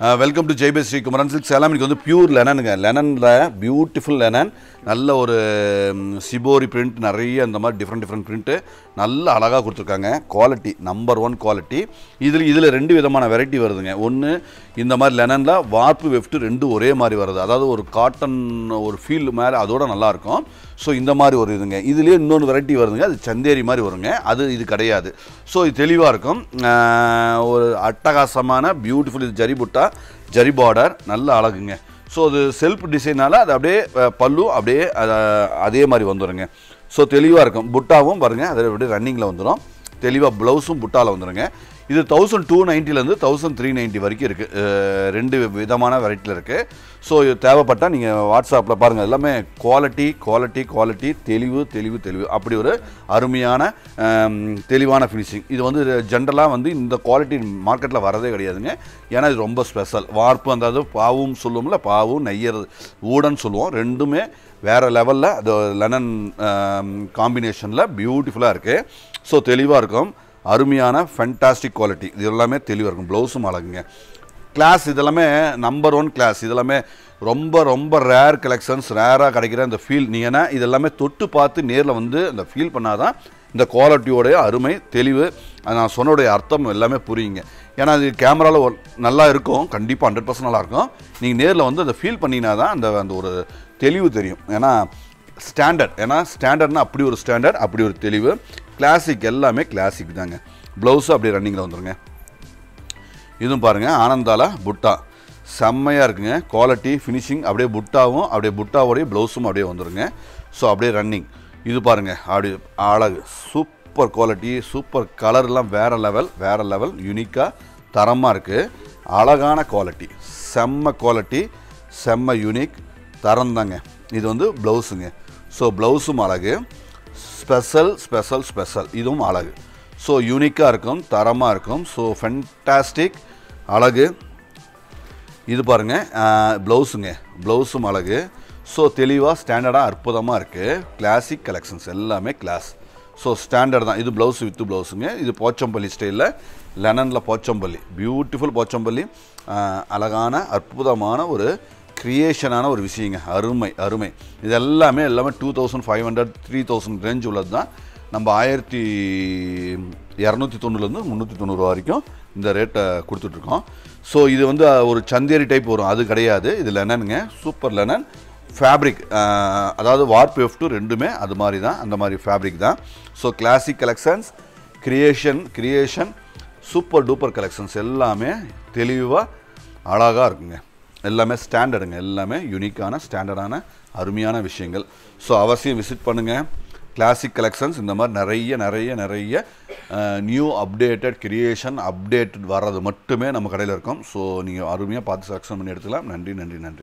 welcome to ஜெய்பே Sri Kumaran silks எல்லாம் இன்னைக்கு வந்து பியூர் லெனனுங்க லெனனில் பியூட்டிஃபுல் லெனன் நல்ல ஒரு ம், சிபோரி பிரிண்ட் நிறைய இந்த மாதிரி டிஃப்ரெண்ட் டிஃப்ரெண்ட் பிரிண்ட்டு நல்ல அழகாக கொடுத்துருக்காங்க குவாலிட்டி நம்பர் ஒன் குவாலிட்டி இதில் இதில் ரெண்டு விதமான வெரைட்டி வருதுங்க ஒன்று இந்த மாதிரி லெனனில் வார்ப்பு வெஃப்ட் ரெண்டு ஒரே மாதிரி வருது அதாவது ஒரு காட்டன் ஒரு ஃபீல் மேலே அதோட நல்லாயிருக்கும் ஸோ இந்த மாதிரி ஒரு இதுங்க இதுலேயே இன்னொன்று வெரைட்டி வருதுங்க அது சந்தேரி மாதிரி வருங்க அது இது கிடையாது ஸோ இது தெளிவாக இருக்கும் ஆஹ் ஒரு அட்டகாசமான பியூட்டிஃபுல் இது ஜரி புட்டா ஜரி பார்டர் நல்ல அழகுங்க ஸோ அது செல்ஃப் டிசைனால் அது அப்படியே அஹ், பல்லு அப்படியே அஹ், அதே மாதிரி வந்துடுங்க ஸோ தெளிவாக இருக்கும் புட்டாவும் பாருங்கள் அது அப்படியே ரன்னிங்கில் வந்துடும் தெளிவாக ப்ளவுஸும் புட்டாவில் வந்துடுங்க இது தௌசண்ட் டூ நைன்ட்டிலேருந்து தௌசண்ட் த்ரீ நைன்ட்டி வரைக்கும் இருக்குது ரெண்டு விதமான வெரைட்டியில் இருக்குது ஸோ இது தேவைப்பட்டால் நீங்கள் வாட்ஸ்அப்பில் பாருங்கள் எல்லாமே குவாலிட்டி குவாலிட்டி குவாலிட்டி தெளிவு தெளிவு தெளிவு அப்படி ஒரு அருமையான ஆம், தெளிவான ஃபினிஷிங் இது வந்து ஜென்ரலாக வந்து இந்த குவாலிட்டி மார்க்கெட்டில் வரதே கிடையாதுங்க ஏன்னா இது ரொம்ப ஸ்பெஷல் வார்ப்பு அந்த அது பாவும் சொல்லுவோம்ல பாவும் நெய்யறது ஊடன்னு சொல்லுவோம் ரெண்டுமே வேறு லெவலில் அது லெனன் காம்பினேஷனில் பியூட்டிஃபுல்லாக இருக்குது ஸோ தெளிவாக இருக்கும் அருமையான ஃபென்டாஸ்டிக் குவாலிட்டி இது எல்லாமே தெளிவாக இருக்கும் ப்ளவுஸும் அழகுங்க கிளாஸ் இதெல்லாமே நம்பர் ஒன் கிளாஸ் இதெல்லாமே ரொம்ப ரொம்ப ரேர் கலெக்ஷன்ஸ் ரேராக கிடைக்கிற இந்த ஃபீல் நீங்கள் ஏன்னா இதெல்லாமே தொட்டு பார்த்து நேரில் வந்து இந்த ஃபீல் பண்ணாதான் இந்த குவாலிட்டியோடைய அருமை தெளிவு அது நான் சொன்னோடைய அர்த்தம் எல்லாமே புரியுங்க ஏன்னா அது கேமராவில் நல்லா இருக்கும் கண்டிப்பாக ஹண்ட்ரட் பர்சன்ட் நல்லா இருக்கும் நீங்கள் நேரில் வந்து அதை ஃபீல் பண்ணினா தான் அந்த அந்த ஒரு தெளிவு தெரியும் ஏன்னா ஸ்டாண்டர்ட் ஏன்னா ஸ்டாண்டர்ட்னா அப்படி ஒரு ஸ்டாண்டர்ட் அப்படி ஒரு தெளிவு கிளாசிக் எல்லாமே கிளாசிக் தாங்க ப்ளவுஸும் அப்படியே ரன்னிங்கில் வந்துருங்க இதுவும் பாருங்கள் ஆனந்தால புட்டா செம்மையாக இருக்குங்க குவாலிட்டி ஃபினிஷிங் அப்படியே புட்டாவும் அப்படியே புட்டாவோடைய ப்ளவுஸும் அப்படியே வந்துருங்க ஸோ அப்படியே ரன்னிங் இது பாருங்கள் அப்படி அழகு சூப்பர் குவாலிட்டி சூப்பர் கலர்லாம் வேறு லெவல் வேறு லெவல் யூனிக்காக தரமாக இருக்குது அழகான குவாலிட்டி செம்ம குவாலிட்டி செம்ம யூனிக் தரம் தாங்க இது வந்து ப்ளவுஸுங்க ஸோ ப்ளவுஸும் அழகு ஸ்பெஷல் ஸ்பெஷல் ஸ்பெஷல் இதுவும் அழகு ஸோ யூனிக்காக இருக்கும் தரமாக இருக்கும் ஸோ ஃபென்டாஸ்டிக் அழகு இது பாருங்கள் ப்ளவுஸுங்க ப்ளவுஸும் அழகு ஸோ தெளிவாக ஸ்டாண்டர்டாக அற்புதமாக இருக்குது கிளாசிக் கலெக்ஷன்ஸ் எல்லாமே கிளாஸ் ஸோ ஸ்டாண்டர்ட் தான் இது ப்ளவுஸ் வித்து ப்ளவுஸுங்க இது போச்சம்பள்ளி ஸ்டைலில் லெனனில் போச்சம்பள்ளி பியூட்டிஃபுல் போச்சம்பள்ளி ஆஹ், அழகான அற்புதமான ஒரு கிரியேஷனான ஒரு விஷயங்க அருமை அருமை இது எல்லாமே எல்லாமே two thousand five hundred three thousand range உள்ளது தான் நம்ம ஆயிரத்தி இரநூத்தி தொண்ணூறுலேருந்து முந்நூற்றி தொண்ணூறு வரைக்கும் இந்த ரேட்டை கொடுத்துட்ருக்கோம் ஸோ இது வந்து ஒரு சந்தேரி டைப் வரும் அது கிடையாது இது லெனனுங்க சூப்பர் லெனன் ஃபேப்ரிக் அதாவது வார்ப் எஃப்டு ரெண்டுமே அது மாதிரி தான் அந்த மாதிரி ஃபேப்ரிக் தான் so classic collections creation creation super duper collections எல்லாமே தெளிவாக அழகாக இருக்குங்க எல்லாமே ஸ்டாண்டர்டுங்க எல்லாமே யூனிக்கான ஸ்டாண்டர்டான அருமையான விஷயங்கள் ஸோ அவசியம் விசிட் பண்ணுங்கள் கிளாசிக் கலெக்ஷன்ஸ் இந்த மாதிரி நிறைய நிறைய நிறைய நியூ அப்டேட்டட் கிரியேஷன் அப்டேட்டட் வர்றது மட்டுமே நம்ம கடையில் இருக்கும் ஸோ நீங்கள் அருமையாக பார்த்து செலெக்ஷன் பண்ணி எடுத்துக்கலாம் நன்றி நன்றி நன்றி